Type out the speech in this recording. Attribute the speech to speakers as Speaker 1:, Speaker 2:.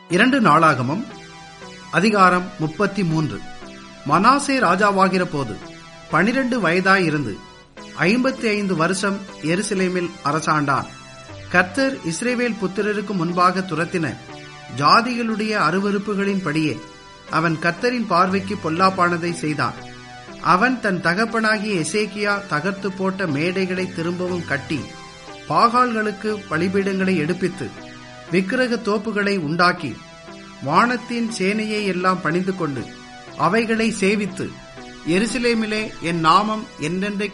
Speaker 1: இரண்டு நாளாகமம் அதிகாரம் முப்பத்தி மூன்று மனாசே ராஜாவாகிற போது பனிரெண்டு வயதாயிருந்து ஐம்பத்தி ஐந்து வருஷம் எருசலேமில் அரசாண்டான் கர்த்தர் இஸ்ரேவேல் புத்திரருக்கு முன்பாக துரத்தின ஜாதிகளுடைய அருவறுப்புகளின்படியே அவன் கர்த்தரின் பார்வைக்கு பொல்லாப்பானதை செய்தான் அவன் தன் தகப்பனாகிய எசேக்கியா தகர்த்து போட்ட மேடைகளை திரும்பவும் கட்டி பாகால்களுக்கு பலிபீடங்களை எடுப்பித்து விக்கிரக தோப்புகளை உண்டாக்கி வானத்தின் சேனையை எல்லாம் பணிந்து கொண்டு அவைகளை சேவித்து எருசலேமிலே என் நாமம் என்றென்றைக்கும்